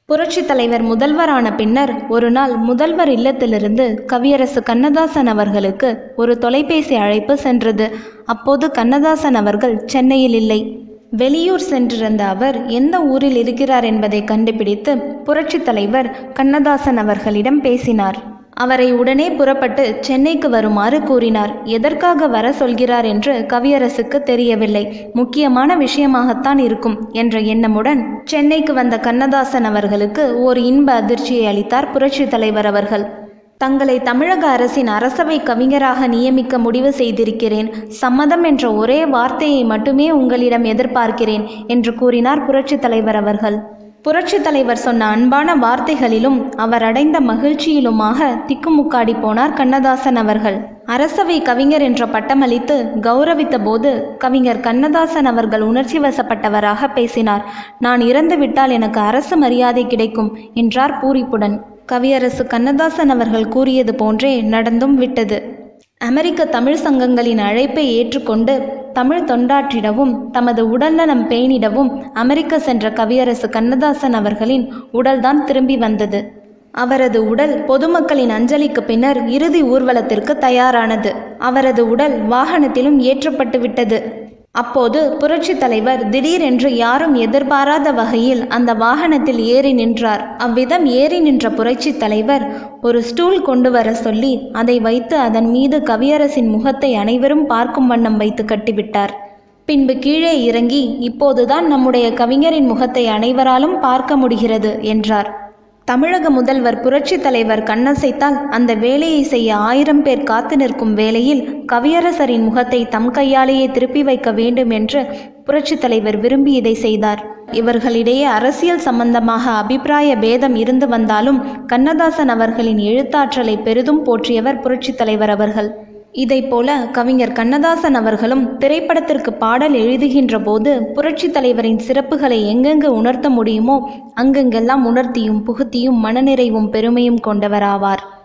புரட்சித் தலைவர் முதல்வரான பின்னர் ஒரு நாள் முதல்வர் இல்லத்திலிருந்து கவியரசு கண்ணதாசன் அவர்களுக்கு ஒரு தொலைபேசி அழைப்பு சென்றது அப்போது கண்ணதாசன் அவர்கள் சென்னையில் இல்லை வெளியூர் சென்றிருந்த அவர் எந்த ஊரில் இருக்கிறார் என்பதை கண்டுபிடித்து புரட்சித் தலைவர் கண்ணதாசன் அவர்களிடம் பேசினார் அவரை உடனே புறப்பட்டு சென்னைக்கு வருமாறு கூறினார் எதற்காக வர சொல்கிறார் என்று கவியரசுக்கு தெரியவில்லை முக்கியமான விஷயமாகத்தான் இருக்கும் என்ற எண்ணமுடன் சென்னைக்கு வந்த கண்ணதாசன் அவர்களுக்கு ஒரு இன்ப அதிர்ச்சியை அளித்தார் புரட்சித் தலைவர் அவர்கள் தங்களை தமிழக அரசின் அரசவை கவிஞராக நியமிக்க முடிவு செய்திருக்கிறேன் சம்மதம் என்ற ஒரே வார்த்தையை மட்டுமே உங்களிடம் எதிர்பார்க்கிறேன் என்று கூறினார் புரட்சித் தலைவர் அவர்கள் புரட்சித் தலைவர் சொன்ன அன்பான வார்த்தைகளிலும் அவர் அடைந்த மகிழ்ச்சியிலுமாக திக்குமுக்காடி போனார் கண்ணதாசன் அவர்கள் அரசவை கவிஞர் என்ற பட்டமளித்து கௌரவித்த போது கவிஞர் கண்ணதாசன் அவர்கள் உணர்ச்சி வசப்பட்டவராக பேசினார் நான் இறந்துவிட்டால் எனக்கு அரசு மரியாதை கிடைக்கும் என்றார் பூரிப்புடன் கவியரசு கண்ணதாசன் அவர்கள் கூறியது போன்றே நடந்தும் விட்டது அமெரிக்க தமிழ் சங்கங்களின் அழைப்பை ஏற்றுக்கொண்டு தமிழ் தொண்டாற்றிடவும் தமது உடல்நலம் பேணிடவும் அமெரிக்க சென்ற கவியரசு கண்ணதாசன் அவர்களின் உடல்தான் திரும்பி வந்தது அவரது உடல் பொதுமக்களின் அஞ்சலிக்கு பின்னர் இறுதி ஊர்வலத்திற்கு தயாரானது அவரது உடல் வாகனத்திலும் ஏற்றப்பட்டு விட்டது அப்போது புரட்சித் தலைவர் திடீரென்று யாரும் எதிர்பாராத வகையில் அந்த வாகனத்தில் ஏறி நின்றார் அவ்விதம் ஏறி நின்ற புரட்சித் தலைவர் ஒரு ஸ்டூல் கொண்டு வர சொல்லி அதை வைத்து அதன் மீது கவியரசின் முகத்தை அனைவரும் பார்க்கும் வண்ணம் வைத்து கட்டிவிட்டார் பின்பு கீழே இறங்கி இப்போதுதான் நம்முடைய கவிஞரின் முகத்தை அனைவராலும் பார்க்க முடிகிறது என்றார் தமிழக முதல்வர் புரட்சித் தலைவர் கண்ணசைத்தால் அந்த வேலையை செய்ய ஆயிரம் பேர் காத்து நிற்கும் வேளையில் கவியரசரின் முகத்தை தம் கையாலேயே திருப்பி வைக்க வேண்டும் என்று புரட்சித் தலைவர் விரும்பி இதை செய்தார் இவர்களிடையே அரசியல் சம்பந்தமாக அபிப்பிராய பேதம் இருந்து வந்தாலும் கண்ணதாசன் அவர்களின் எழுத்தாற்றலை பெரிதும் போற்றியவர் புரட்சித் தலைவர் அவர்கள் இதைப்போல கவிஞர் கண்ணதாசன் அவர்களும் திரைப்படத்திற்கு பாடல் எழுதுகின்ற போது புரட்சித் தலைவரின் சிறப்புகளை எங்கெங்கு உணர்த்த முடியுமோ அங்கெங்கெல்லாம் உணர்த்தியும் புகுத்தியும் மனநிறைவும் பெருமையும் கொண்டவராவார்